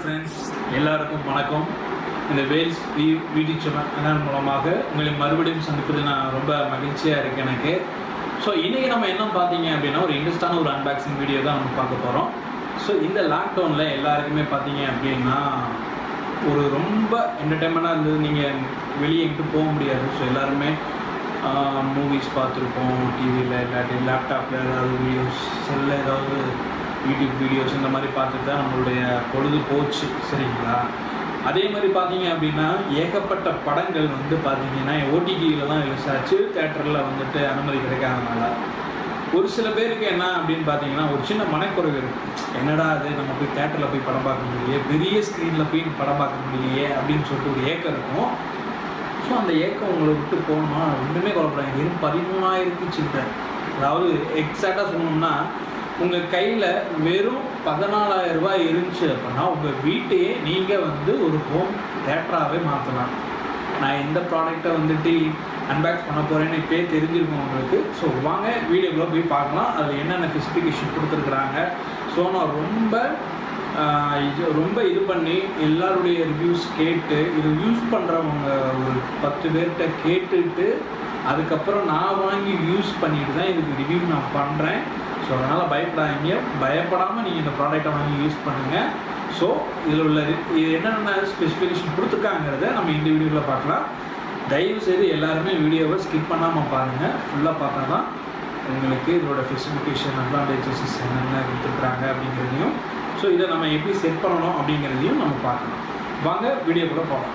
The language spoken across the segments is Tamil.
ஃப்ரெண்ட்ஸ் எல்லாருக்கும் வணக்கம் இந்த வேல்ஸ் வி வீடி சேனல் மூலமாக உங்களை மறுபடியும் சந்திப்பது நான் ரொம்ப மகிழ்ச்சியாக இருக்கு எனக்கு ஸோ இன்றைக்கி நம்ம என்ன பார்த்தீங்க அப்படின்னா ஒரு இன்ட்ரெஸ்டான ஒரு அன்பாக்சிங் வீடியோ தான் நம்ம பார்க்க போகிறோம் ஸோ இந்த லாக்டவுனில் எல்லாருக்குமே பார்த்தீங்க அப்படின்னா ஒரு ரொம்ப என்டர்டைன்மெண்ட்டாக இருந்தது நீங்கள் வெளியே எங்கிட்டு போக முடியாது ஸோ எல்லாருமே மூவிஸ் பார்த்துருப்போம் டிவியில் இல்லாட்டி லேப்டாப்பில் ஏதாவது வீடியோஸ் செல்லில் ஏதாவது யூடியூப் வீடியோஸ் இந்த மாதிரி பார்த்துட்டு தான் நம்மளுடைய பொழுது போச்சு சரிங்களா அதே மாதிரி பார்த்தீங்க அப்படின்னா ஏகப்பட்ட படங்கள் வந்து பார்த்தீங்கன்னா ஓடிடியில் தான் ரிலீஸ் ஆச்சு தேட்டரில் வந்துட்டு அனுமதி கிடைக்காதனால ஒரு சில பேருக்கு என்ன அப்படின்னு பார்த்தீங்கன்னா ஒரு சின்ன மனக்குறைவு இருக்கும் என்னடா அது நம்ம போய் தேட்டரில் போய் படம் பார்க்க முடியலையே பெரிய ஸ்க்ரீனில் போய் படம் பார்க்க முடியலையே அப்படின்னு சொல்லிட்டு ஒரு ஏக்கம் இருக்கும் ஸோ அந்த ஏக்கம் உங்களை விட்டு போகணுமா ஒன்றுமே குழப்பறாங்க வெறும் பதிமூணாயிரத்தி சில்லற அதாவது எக்ஸாக்டாக சொல்லணும்னா உங்கள் கையில் வெறும் பதினாலாயிரம் ரூபாய் இருந்துச்சு அப்படின்னா உங்கள் வீட்டையே நீங்கள் வந்து ஒரு ஹோம் தேட்டராகவே மாற்றலாம் நான் எந்த ப்ராடக்டை வந்துட்டு அன்பாக்ஸ் பண்ண போகிறேன்னு இப்போயே தெரிஞ்சிருக்கும் உங்களுக்கு ஸோ வாங்க வீடியோக்குள்ளே போய் பார்க்கலாம் அதில் என்னென்ன ஸ்பெசிஃபிகேஷன் கொடுத்துருக்குறாங்க ஸோ நான் ரொம்ப ஆஹ் இது ரொம்ப இது பண்ணி எல்லாருடைய ரிவ்யூஸ் கேட்டு இது யூஸ் பண்ணுறவங்க ஒரு பத்து பேர்கிட்ட கேட்டுட்டு அதுக்கப்புறம் நான் வாங்கி யூஸ் பண்ணிட்டு தான் இதுக்கு ரிவ்யூ நான் பண்ணுறேன் ஸோ அதனால் பயப்படாதீங்க பயப்படாமல் நீங்கள் இந்த ப்ராடக்டை வாங்கி யூஸ் பண்ணுங்கள் ஸோ இதில் உள்ள ரி- இது என்னென்ன ஸ்பெசிஃபிகேஷன் கொடுத்துருக்காங்கிறத நம்ம இந்த வீடியோவில் பார்க்கலாம் தயவு செய்து எல்லாருமே வீடியோவை ஸ்கிப் பண்ணாமல் பாருங்கள் ஃபுல்லாக பார்த்தா தான் உங்களுக்கு இதோட ஸ்பெசிஃபிகேஷன் அட்வான்டேஜஸ் என்னென்ன கொடுத்துருக்குறாங்க அப்படிங்கிறதையும் ஸோ இதை நம்ம எப்படி செட் பண்ணணும் அப்படிங்கிறதையும் நம்ம பார்க்கலாம் வாங்க வீடியோக்குள்ளே போகலாம்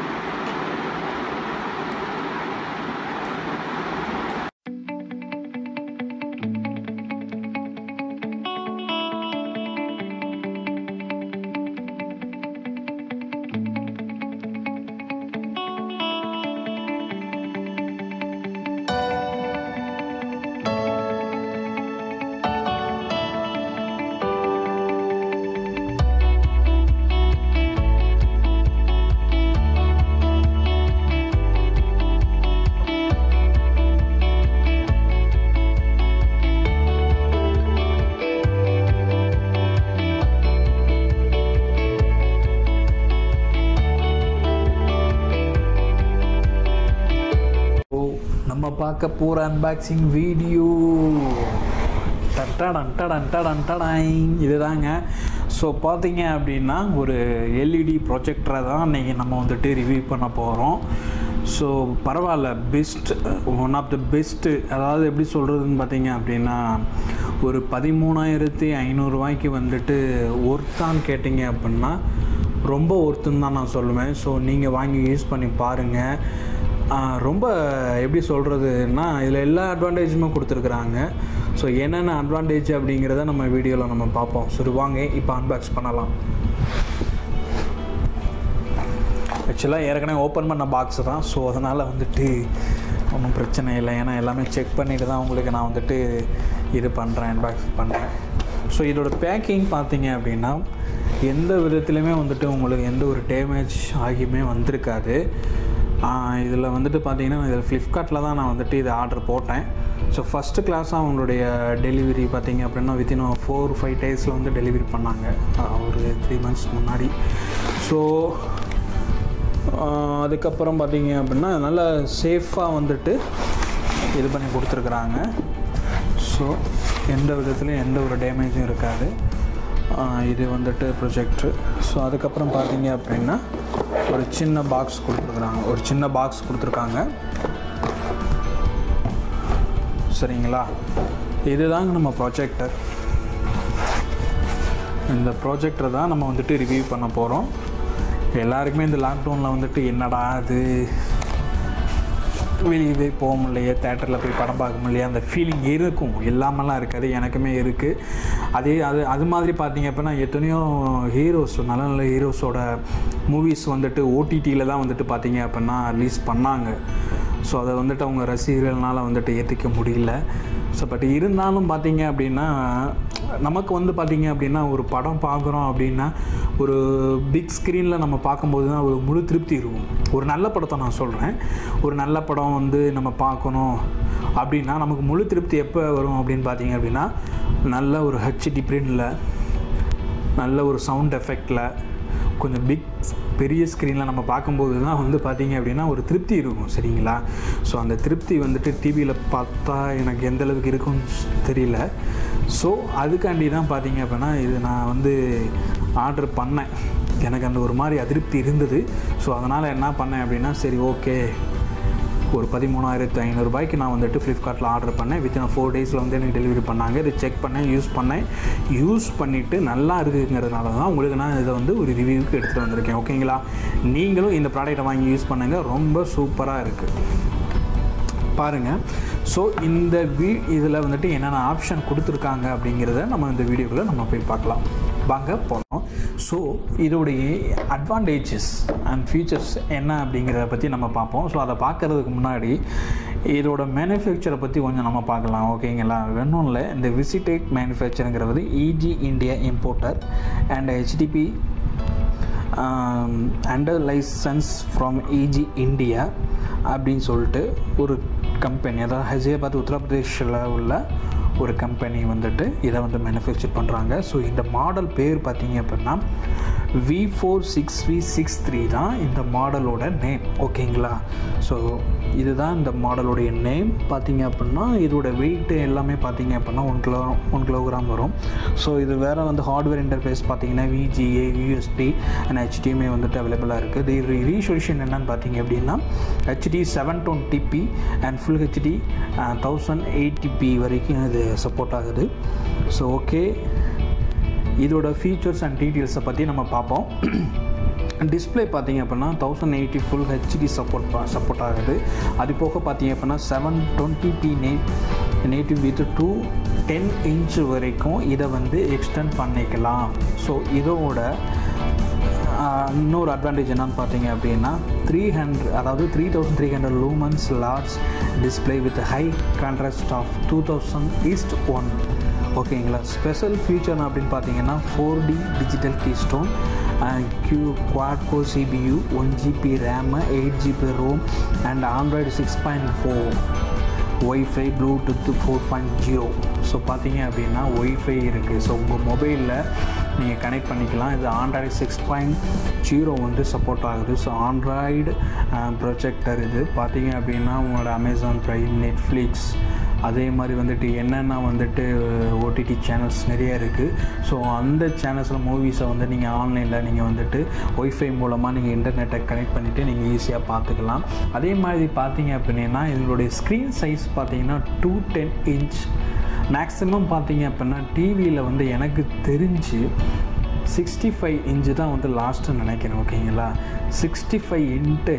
ஓ நம்ம பார்க்க போகிற அன்பாக்சிங் வீடியோ டட்டடன் டடன் டடன் டடாய் இதுதாங்க ஸோ பார்த்தீங்க அப்படின்னா ஒரு எல்இடி ப்ரொஜெக்டரை தான் இன்றைக்கி நம்ம வந்துட்டு ரிவ்யூ பண்ண போகிறோம் ஸோ பரவாயில்ல best one of the best அதாவது எப்படி சொல்கிறதுன்னு பார்த்தீங்க அப்படின்னா ஒரு பதிமூணாயிரத்தி ஐநூறுரூவாய்க்கு வந்துட்டு ஒர்த்தான்னு கேட்டிங்க அப்படின்னா ரொம்ப ஒர்த்துன்னு தான் நான் சொல்லுவேன் ஸோ நீங்கள் வாங்கி யூஸ் பண்ணி பாருங்கள் ஆஹ் ரொம்ப எப்படி சொல்கிறதுன்னா இதில் எல்லா அட்வான்டேஜுமே கொடுத்துருக்குறாங்க ஸோ என்னென்ன அட்வான்டேஜ் அப்படிங்கிறத நம்ம வீடியோவில் நம்ம பார்ப்போம் சரி வாங்க இப்போ அன்பாக்ஸ் பண்ணலாம் ஆக்சுவலாக ஏற்கனவே ஓப்பன் பண்ண பாக்ஸ் தான் ஸோ அதனால் வந்துட்டு ஒன்றும் பிரச்சனை இல்லை ஏன்னா எல்லாமே செக் பண்ணிட்டு தான் உங்களுக்கு நான் வந்துட்டு இது பண்ணுறேன் அன்பாக்ஸ் பண்ணுறேன் ஸோ இதோட பேக்கிங் பார்த்தீங்க அப்படின்னா எந்த விதத்துலையுமே வந்துட்டு உங்களுக்கு எந்த ஒரு டேமேஜ் ஆகியுமே வந்திருக்காது இதில் வந்துட்டு பார்த்தீங்கன்னா இதில் ஃப்ளிப்கார்ட்டில் தான் நான் வந்துட்டு இதை ஆர்டர் போட்டேன் ஸோ ஃபஸ்ட்டு கிளாஸாக அவங்களுடைய டெலிவரி பார்த்தீங்க அப்படின்னா வித்தின் ஃபோர் ஃபைவ் டேஸில் வந்து டெலிவரி பண்ணாங்க ஆஹ் ஒரு த்ரீ மந்த்ஸ் முன்னாடி ஸோ அதுக்கப்புறம் பார்த்தீங்க அப்படின்னா நல்லா சேஃபாக வந்துட்டு இது பண்ணி கொடுத்துருக்குறாங்க ஸோ எந்த விதத்துலையும் எந்த ஒரு டேமேஜும் இருக்காது ஆஹ் இது வந்துட்டு ப்ரொஜெக்டர் ஸோ அதுக்கப்புறம் பார்த்தீங்க அப்படின்னா ஒரு சின்ன பாக்ஸ் கொடுத்துருக்குறாங்க ஒரு சின்ன பாக்ஸ் கொடுத்துருக்காங்க சரிங்களா இதுதாங்க நம்ம ப்ரொஜெக்டர் இந்த ப்ராஜெக்டரை தான் நம்ம வந்துட்டு ரிவ்யூ பண்ண போகிறோம் எல்லாருக்குமே இந்த லாக்டவுனில் வந்துட்டு என்னடா அது வெளியவே போக முடியலையே தேட்டரில் போய் படம் பார்க்க முடியலையே அந்த ஃபீலிங் இருக்கும் இல்லாமலாம் இருக்காது எனக்குமே இருக்குது அதே அது அது மாதிரி பார்த்தீங்க அப்படின்னா எத்தனையோ ஹீரோஸ் நல்ல நல்ல ஹீரோஸோட மூவிஸ் வந்துட்டு ஓடிடியில் தான் வந்துட்டு பார்த்தீங்க அப்படின்னா ரிலீஸ் பண்ணாங்க ஸோ அதை வந்துட்டு அவங்க ரசிகர்களால் வந்துட்டு ஏற்றிக்க முடியல ஸோ பட் இருந்தாலும் பார்த்தீங்க அப்படின்னா நமக்கு வந்து பார்த்தீங்க அப்படின்னா ஒரு படம் பார்க்குறோம் அப்படின்னா ஒரு பிக் ஸ்க்ரீனில் நம்ம பார்க்கும்போது தான் ஒரு முழு திருப்தி இருக்கும் ஒரு நல்ல படத்தை நான் சொல்கிறேன் ஒரு நல்ல படம் வந்து நம்ம பார்க்கணும் அப்படின்னா நமக்கு முழு திருப்தி எப்போ வரும் அப்படின்னு பார்த்தீங்க அப்படின்னா நல்ல ஒரு ஹெச்டி பிரிண்டில் நல்ல ஒரு சவுண்ட் எஃபெக்டில் கொஞ்சம் பிக் பெரிய ஸ்க்ரீனில் நம்ம பார்க்கும்போது தான் வந்து பார்த்தீங்க அப்படின்னா ஒரு திருப்தி இருக்கும் சரிங்களா ஸோ அந்த திருப்தி வந்துட்டு டிவியில் பார்த்தா எனக்கு எந்த அளவுக்கு இருக்கும்னு தெரியல ஸோ அதுக்காண்டி தான் பார்த்தீங்க அப்படின்னா இது நான் வந்து ஆர்டர் பண்ணேன் எனக்கு அந்த ஒரு மாதிரி அதிருப்தி இருந்தது ஸோ அதனால் என்ன பண்ணேன் அப்படின்னா சரி ஓகே ஒரு பதிமூணாயிரத்து ஐநூறுரூபாய்க்கு நான் வந்துட்டு ஃப்ளிப்கார்ட்டில் ஆர்டர் பண்ணேன் வித்தின் ஃபோர் டேஸில் வந்து எனக்கு டெலிவரி பண்ணாங்க இதை செக் பண்ணேன் யூஸ் பண்ணேன் யூஸ் பண்ணிவிட்டு நல்லா இருக்குங்கிறதுனால தான் உங்களுக்கு நான் இதை வந்து ஒரு ரிவ்யூவுக்கு எடுத்துகிட்டு வந்திருக்கேன் ஓகேங்களா நீங்களும் இந்த ப்ராடக்ட்டை வாங்கி யூஸ் பண்ணுங்கள் ரொம்ப சூப்பராக இருக்குது பாருங்கள் ஸோ இந்த வீ இதில் வந்துட்டு என்னென்ன ஆப்ஷன் கொடுத்துருக்காங்க அப்படிங்கிறத நம்ம இந்த வீடியோக்குள்ளே நம்ம போய் பார்க்கலாம் வாங்க போகலாம் ஸோ இதோடைய அட்வான்டேஜஸ் அண்ட் ஃபீச்சர்ஸ் என்ன அப்படிங்கிறத பற்றி நம்ம பார்ப்போம் ஸோ அதை பார்க்குறதுக்கு முன்னாடி இதோட மேனுஃபேக்சரை பற்றி கொஞ்சம் நம்ம பார்க்கலாம் ஓகேங்களா வேணும் இல்லை இந்த விசிடேக் மேனுஃபேக்சருங்கிறது EG India importer and HDP under licence from EG India அப்படின்னு சொல்லிட்டு ஒரு கம்பெனி அதாவது ஹைதராபாத் உத்தரப்பிரதேஷில் உள்ள ஒரு கம்பெனி வந்துட்டு இதை வந்து மேனுஃபேக்சர் பண்ணுறாங்க ஸோ இந்த மாடல் பேர் பார்த்தீங்க அப்படின்னா V four six V six three தான் இந்த மாடலோட நேம் ஓகேங்களா ஸோ இதுதான் இந்த மாடலோடைய நேம் பார்த்தீங்க அப்படின்னா இதோட வெயிட்டு எல்லாமே பார்த்தீங்க அப்படின்னா ஒன் கிலோ ஒன் கிலோகிராம் வரும் ஸோ இது வேறு வந்து ஹார்ட்வேர் இன்டர்ஃபேஸ் பார்த்தீங்கன்னா விஜிஏ யூஎஸ்பி அண்ட் ஹெச்டிஎம்ஏ வந்துட்டு அவைலபிளாக இருக்குது இது ரீசொல்யூஷன் என்னன்னு பார்த்தீங்க அப்படின்னா HD seven twenty P and full HD thousand eighty வரைக்கும் இது சப்போர்ட் ஆகுது ஸோ ஓகே இதோட ஃபீச்சர்ஸ் அண்ட் டீட்டெயில்ஸை பற்றி நம்ம பார்ப்போம் டிஸ்பிளே பார்த்தீங்க அப்படின்னா thousand eighty full HD support support ஆகுது அது போக பார்த்தீங்க அப்படின்னா செவன் டுவெண்ட்டி பி நே நேட்டிவ் வித் டூ டென் இன்ச் வரைக்கும் இதை வந்து எக்ஸ்டெண்ட் பண்ணிக்கலாம் ஸோ இதோட இன்னொரு அட்வான்டேஜ் என்னன்னு பார்த்தீங்க அப்படின்னா த்ரீ ஹண்ட்ரட் அதாவது three thousand three hundred lumens large display with high contrast of two thousand is to one ஓகேங்களா ஸ்பெஷல் ஃபீச்சர் அப்படின்னு பார்த்தீங்கன்னா four D digital keystone Q quad core CPU one GB RAM eight GB ROM and Android six point four wifi Bluetooth four point zero so பார்த்தீங்க அப்படின்னா ஒய்ஃபை இருக்குது ஸோ உங்கள் மொபைலில் நீங்கள் கனெக்ட் பண்ணிக்கலாம் இது ஆண்ட்ராய்டு சிக்ஸ் பாயிண்ட் ஜீரோ வந்து சப்போர்ட் ஆகுது ஸோ ஆண்ட்ராய்டு ப்ரொஜெக்டர் இது பார்த்தீங்க அப்படின்னா உங்களோட அமேசான் ப்ரைம் நெட்ஃப்ளிக்ஸ் அதே மாதிரி வந்துட்டு என்னென்ன வந்துட்டு ஓடிடி சேனல்ஸ் நிறைய இருக்குது ஸோ அந்த சேனல்ஸில் மூவிஸை வந்து நீங்கள் ஆன்லைனில் நீங்கள் வந்துட்டு ஒய்ஃபை மூலமாக நீங்கள் இன்டர்நெட்டை கனெக்ட் பண்ணிவிட்டு நீங்கள் ஈஸியாக பார்த்துக்கலாம் அதே மாதிரி பார்த்தீங்க அப்படின்னா இதனுடைய ஸ்க்ரீன் சைஸ் பார்த்தீங்கன்னா டூ டென் இன்ச் மேக்ஸிமம் பார்த்தீங்க அப்படின்னா டிவியில் வந்து எனக்கு தெரிஞ்சு சிக்ஸ்டி ஃபைவ் இன்ச்சு தான் வந்து லாஸ்ட்டு நினைக்கிறேன் ஓகேங்களா சிக்ஸ்டி ஃபைவ் இன்ட்டு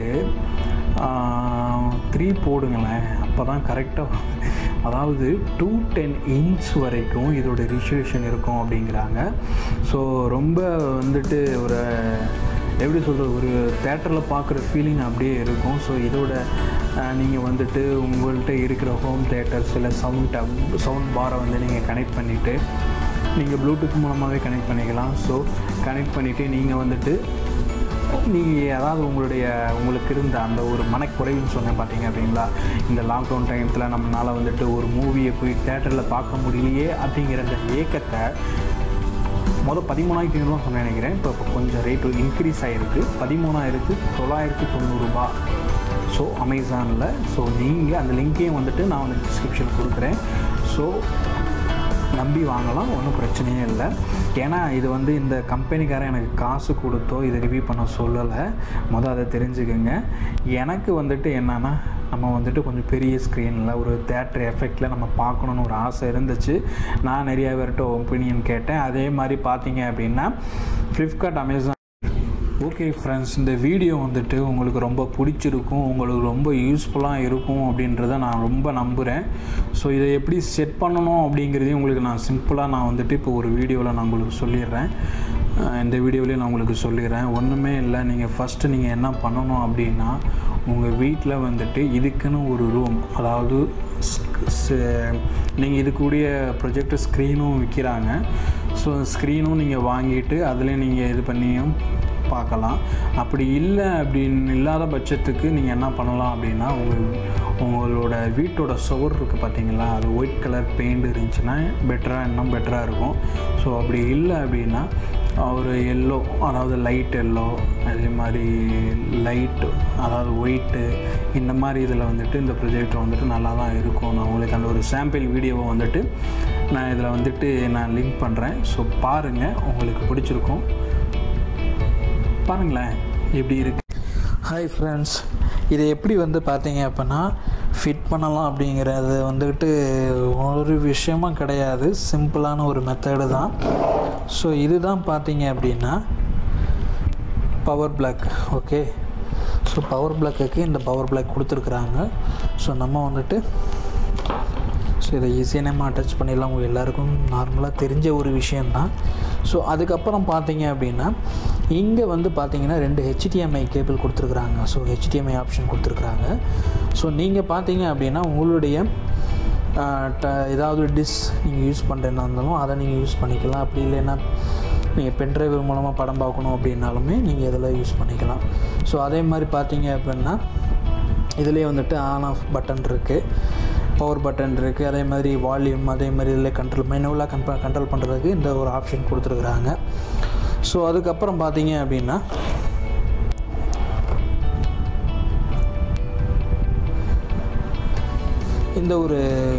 த்ரீ போடுங்களேன் அப்போ தான் கரெக்டாக அதாவது டூ டென் இன்ச் வரைக்கும் இதோட ரிசல்யூஷன் இருக்கும் அப்படிங்கிறாங்க ஸோ ரொம்ப வந்துட்டு ஒரு எப்படி சொல்கிறது ஒரு தேட்டரில் பார்க்குற ஃபீலிங் அப்படியே இருக்கும் ஸோ இதோட நீங்கள் வந்துட்டு உங்கள்கிட்ட இருக்கிற ஹோம் தேட்டர்ஸ் இல்லை சவுண்ட் சவுண்ட் பாரை வந்து நீங்கள் கனெக்ட் பண்ணிவிட்டு நீங்கள் ப்ளூடூத் மூலமாகவே கனெக்ட் பண்ணிக்கலாம் ஸோ கனெக்ட் பண்ணிவிட்டு நீங்கள் வந்துட்டு நீங்கள் அதாவது உங்களுடைய உங்களுக்கு இருந்த அந்த ஒரு மனக்குறைவுன்னு சொன்னேன் பார்த்தீங்க அப்படிங்களா இந்த லாக்டவுன் டைமத்தில் நம்மளால் வந்துட்டு ஒரு மூவியை போய் தேட்டரில் பார்க்க முடியலையே அப்படிங்கிற அந்த ஏக்கத்தை மொதல் பதிமூணாயிரத்தி ஐநூறுவா சொன்னேன் நினைக்கிறேன் இப்போ இப்போ கொஞ்சம் ரேட்டு இன்க்ரீஸ் ஆகிருக்கு பதிமூணாயிரத்து தொள்ளாயிரத்தி தொண்ணூறுரூபா ஸோ அமேசானில் ஸோ நீங்கள் அந்த லிங்க்கையும் வந்துட்டு நான் வந்து டிஸ்கிரிப்ஷன் கொடுக்குறேன் ஸோ நம்பி வாங்கலாம் ஒன்றும் பிரச்சனையே இல்லை ஏன்னா இது வந்து இந்த கம்பெனிக்காரன் எனக்கு காசு கொடுத்தோ இதை ரிவ்யூ பண்ண சொல்லலை மொதல் அதை தெரிஞ்சுக்கோங்க எனக்கு வந்துட்டு என்னென்னா நம்ம வந்துட்டு கொஞ்சம் பெரிய ஸ்க்ரீனில் ஒரு தேட்டர் எஃபெக்டில் நம்ம பார்க்கணுன்னு ஒரு ஆசை இருந்துச்சு நான் நிறையா பேர்கிட்ட ஒப்பீனியன் கேட்டேன் அதே மாதிரி பார்த்தீங்க அப்படின்னா ஃப்ளிப்கார்ட் அமேசான் ஓகே ஃப்ரெண்ட்ஸ் இந்த வீடியோ வந்துட்டு உங்களுக்கு ரொம்ப பிடிச்சிருக்கும் உங்களுக்கு ரொம்ப யூஸ்ஃபுல்லாக இருக்கும் அப்படின்றத நான் ரொம்ப நம்புகிறேன் ஸோ இதை எப்படி செட் பண்ணணும் அப்படிங்கிறதையும் உங்களுக்கு நான் சிம்பிளாக நான் வந்துட்டு இப்போ ஒரு வீடியோவில் நான் உங்களுக்கு சொல்லிடுறேன் அஹ் இந்த வீடியோவிலேயே நான் உங்களுக்கு சொல்லிடுறேன் ஒன்றுமே இல்லை நீங்கள் ஃபஸ்ட்டு நீங்கள் என்ன பண்ணணும் அப்படின்னா உங்கள் வீட்டில் வந்துட்டு இதுக்குன்னு ஒரு ரூம் அதாவது நீங்கள் இதுக்கூடிய ப்ரொஜெக்டர் ஸ்க்ரீனும் விற்கிறாங்க ஸோ ஸ்க்ரீனும் நீங்கள் வாங்கிட்டு அதில் நீங்கள் இது பண்ணியும் பார்க்கலாம் அப்படி இல்லை அப்படின்னு இல்லாத பட்சத்துக்கு நீங்கள் என்ன பண்ணலாம் அப்படின்னா உங்கள் உங்களோட வீட்டோட சுவர் இருக்குது பார்த்தீங்களா அது ஒயிட் கலர் பெயிண்ட் இருந்துச்சுன்னா பெட்டராக இன்னும் பெட்டராக இருக்கும் ஸோ அப்படி இல்லை அப்படின்னா ஒரு எல்லோ அதாவது லைட் எல்லோ அதே மாதிரி லைட்டு அதாவது ஒயிட்டு இந்த மாதிரி இதில் வந்துட்டு இந்த ப்ரொஜெக்டர் வந்துட்டு நல்லா தான் இருக்கும் நான் உங்களுக்கு அந்த ஒரு சாம்பிள் வீடியோவை வந்துட்டு நான் இதில் வந்துட்டு நான் லிங்க் பண்ணுறேன் ஸோ பாருங்கள் உங்களுக்கு பிடிச்சிருக்கும் பாருங்களேன் எப்படி இருக்கு ஹாய் ஃப்ரெண்ட்ஸ் இதை எப்படி வந்து பார்த்தீங்க அப்படின்னா ஃபிட் பண்ணலாம் அப்படிங்கிறது வந்துட்டு ஒரு விஷயமும் கிடையாது சிம்பிளான ஒரு மெத்தடு தான் ஸோ இதுதான் பார்த்தீங்க அப்படின்னா power block okay so power பிளாக்குக்கு இந்த பவர் பிளாக் கொடுத்துருக்குறாங்க ஸோ நம்ம வந்துட்டு ஸோ இதை ஈஸியாக நம்ம அட்டாச் பண்ணிடலாம் உங்கள் எல்லாருக்கும் நார்மலாக தெரிஞ்ச ஒரு விஷயந்தான் ஸோ அதுக்கப்புறம் பார்த்தீங்க அப்படின்னா இங்கே வந்து பார்த்தீங்கன்னா ரெண்டு ஹெச்டிஎம்ஐ கேபிள் கொடுத்துருக்குறாங்க ஸோ ஹெச்டிஎம்ஐ ஆப்ஷன் கொடுத்துருக்குறாங்க ஸோ நீங்கள் பார்த்தீங்க அப்படின்னா உங்களுடைய ட ஏதாவது டிஸ் நீங்கள் யூஸ் பண்ணுறேன்னா இருந்தாலும் அதை நீங்கள் யூஸ் பண்ணிக்கலாம் அப்படி இல்லைன்னா நீங்கள் பென்ட்ரைவ் மூலமாக படம் பார்க்கணும் அப்படின்னாலுமே நீங்கள் இதில் யூஸ் பண்ணிக்கலாம் ஸோ அதே மாதிரி பார்த்தீங்க அப்படின்னா இதுலேயே வந்துட்டு ஆன் ஆஃப் பட்டன் இருக்குது பவர் பட்டன் இருக்குது அதே மாதிரி வால்யூம் அதே மாதிரி இதில் கண்ட்ரோல் மெனுவலாக கண்ட்ரோல் கண்ட்ரோல் பண்ணுறதுக்கு இந்த ஒரு ஆப்ஷன் கொடுத்துருக்குறாங்க ஸோ அதுக்கப்புறம் பார்த்தீங்க அப்படின்னா இந்த ஒரு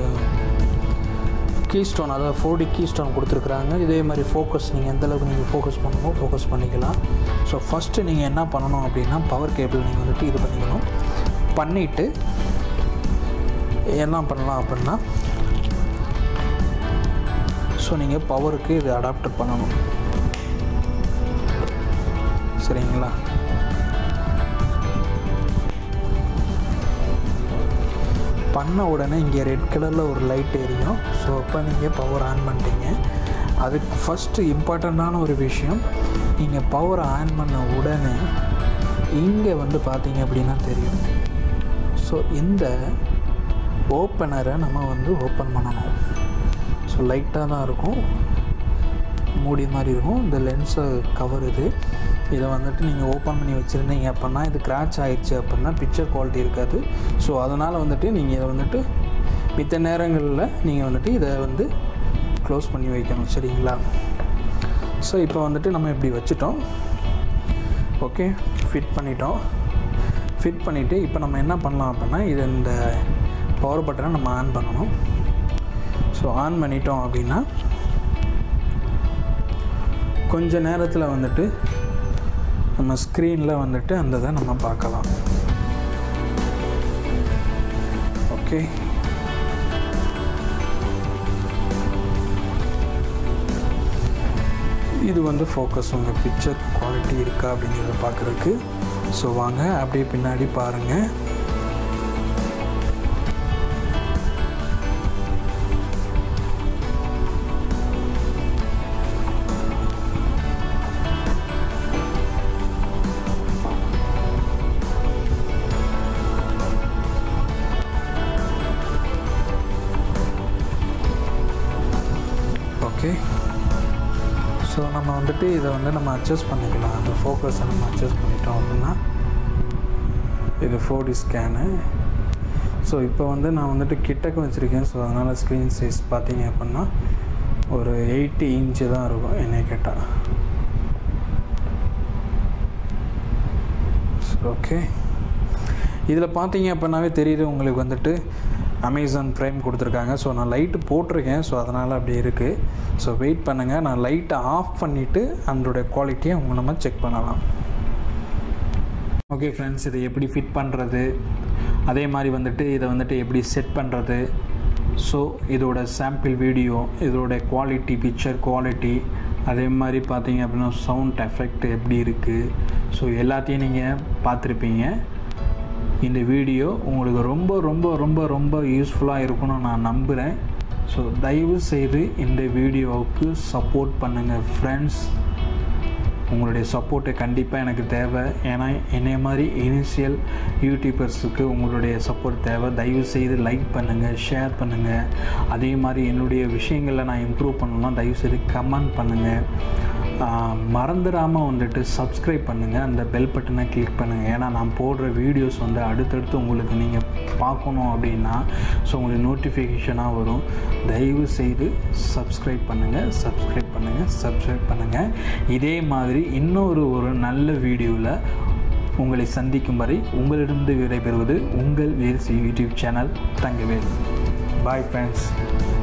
கீஸ்டோன் அதாவது ஃபோர்டி கீஸ்டோன் கொடுத்துருக்குறாங்க இதே மாதிரி ஃபோக்கஸ் நீங்கள் எந்த அளவுக்கு நீங்கள் ஃபோக்கஸ் பண்ணணுமோ ஃபோக்கஸ் பண்ணிக்கலாம் ஸோ ஃபஸ்ட்டு நீங்கள் என்ன பண்ணணும் அப்படின்னா பவர் கேபிள் நீங்கள் வந்துட்டு இது பண்ணிக்கணும் பண்ணிவிட்டு என்ன பண்ணலாம் அப்படின்னா ஸோ நீங்கள் பவருக்கு இது அடாப்டர் பண்ணணும் சரிங்களா பண்ண உடனே இங்கே ரெட் கலரில் ஒரு லைட் எரியும் ஸோ அப்போ நீங்கள் பவர் ஆன் பண்ணிட்டீங்க அதுக்கு ஃபஸ்ட்டு இம்பார்ட்டண்ட்டான ஒரு விஷயம் நீங்கள் பவர் ஆன் பண்ண உடனே இங்கே வந்து பார்த்தீங்க அப்படின்னா தெரியும் ஸோ இந்த ஓப்பனரை நம்ம வந்து ஓப்பன் பண்ணணும் ஸோ லைட்டாக தான் இருக்கும் மூடி மாதிரி இருக்கும் இந்த லென்ஸை கவர் இது இதை வந்துட்டு நீங்கள் ஓப்பன் பண்ணி வச்சுருந்தீங்க அப்படின்னா இது கிராச் ஆயிடுச்சு அப்படின்னா பிக்சர் குவாலிட்டி இருக்காது ஸோ அதனால் வந்துட்டு நீங்கள் இதை வந்துட்டு மித்த நேரங்களில் நீங்கள் வந்துட்டு இதை வந்து க்ளோஸ் பண்ணி வைக்கணும் சரிங்களா ஸோ இப்போ வந்துட்டு நம்ம இப்படி வச்சுட்டோம் ஓகே ஃபிட் பண்ணிட்டோம் ஃபிட் பண்ணிவிட்டு இப்போ நம்ம என்ன பண்ணலாம் அப்படின்னா இது இந்த பவர் பட்டனை நம்ம ஆன் பண்ணணும் ஸோ ஆன் பண்ணிட்டோம் அப்படின்னா கொஞ்ச நேரத்தில் வந்துட்டு நம்ம ஸ்க்ரீனில் வந்துட்டு அந்த இதை நம்ம பார்க்கலாம் ஓகே இது வந்து ஃபோக்கஸ் உங்கள் பிக்சர் குவாலிட்டி இருக்கா அப்படிங்கிறத பார்க்குறதுக்கு ஸோ வாங்க அப்படியே பின்னாடி பாருங்கள் ஓகே ஸோ நம்ம வந்துட்டு இதை வந்து நம்ம அட்ஜஸ்ட் பண்ணிக்கலாம் அந்த ஃபோக்கஸை நம்ம அட்ஜஸ்ட் பண்ணிட்டோம் அப்படின்னா இது ஃபோர் டி ஸ்கேனு ஸோ இப்போ வந்து நான் வந்துட்டு கிட்டக்க வச்சுருக்கேன் ஸோ அதனால் ஸ்க்ரீன் சைஸ் பார்த்தீங்க அப்படின்னா ஒரு எயிட்டி இன்ச்சு தான் இருக்கும் என்னை கேட்டால் ஓகே இதில் பார்த்தீங்க அப்படின்னாவே தெரியுது உங்களுக்கு வந்துட்டு அமேசான் ப்ரைம் கொடுத்துருக்காங்க ஸோ நான் லைட்டு போட்டிருக்கேன் ஸோ அதனால் அப்படி இருக்குது ஸோ வெயிட் பண்ணுங்கள் நான் லைட்டை ஆஃப் பண்ணிவிட்டு அதோடைய குவாலிட்டியை உங்கள் நம்ம செக் பண்ணலாம் ஓகே ஃப்ரெண்ட்ஸ் இதை எப்படி ஃபிட் பண்ணுறது அதே மாதிரி வந்துட்டு இதை வந்துட்டு எப்படி செட் பண்ணுறது ஸோ இதோட சாம்பிள் வீடியோ இதோட குவாலிட்டி பிக்சர் குவாலிட்டி அதே மாதிரி பார்த்தீங்க அப்படின்னா சவுண்ட் எஃபெக்ட் எப்படி இருக்குது ஸோ எல்லாத்தையும் நீங்கள் பார்த்துருப்பீங்க இந்த வீடியோ உங்களுக்கு ரொம்ப ரொம்ப ரொம்ப ரொம்ப யூஸ்ஃபுல்லாக இருக்கும்னு நான் நம்புகிறேன் ஸோ தயவு செய்து இந்த வீடியோவுக்கு சப்போர்ட் பண்ணுங்கள் ஃப்ரெண்ட்ஸ் உங்களுடைய சப்போர்ட்டு கண்டிப்பாக எனக்கு தேவை ஏன்னா என்னை மாதிரி இனிஷியல் யூடியூபர்ஸுக்கு உங்களுடைய சப்போர்ட் தேவை தயவு செய்து லைக் பண்ணுங்கள் ஷேர் பண்ணுங்கள் அதே மாதிரி என்னுடைய விஷயங்களில் நான் இம்ப்ரூவ் பண்ணணும்னா தயவு செய்து கமெண்ட் பண்ணுங்கள் மறந்துடாமல் வந்துட்டு சப்ஸ்கிரைப் பண்ணுங்கள் அந்த பெல் பட்டனை கிளிக் பண்ணுங்கள் ஏன்னா நான் போடுற வீடியோஸ் வந்து அடுத்தடுத்து உங்களுக்கு நீங்கள் பார்க்கணும் அப்படின்னா ஸோ உங்களுக்கு நோட்டிஃபிகேஷனாக வரும் தயவு செய்து சப்ஸ்கிரைப் பண்ணுங்கள் சப்ஸ்கிரைப் பண்ணுங்கள் சப்ஸ்கிரைப் பண்ணுங்கள் இதே மாதிரி இன்னொரு ஒரு நல்ல வீடியோவில் உங்களை சந்திக்கும் வரை உங்களிடமிருந்து விடைபெறுவது உங்கள் Vels YouTube channel Thangavel bye friends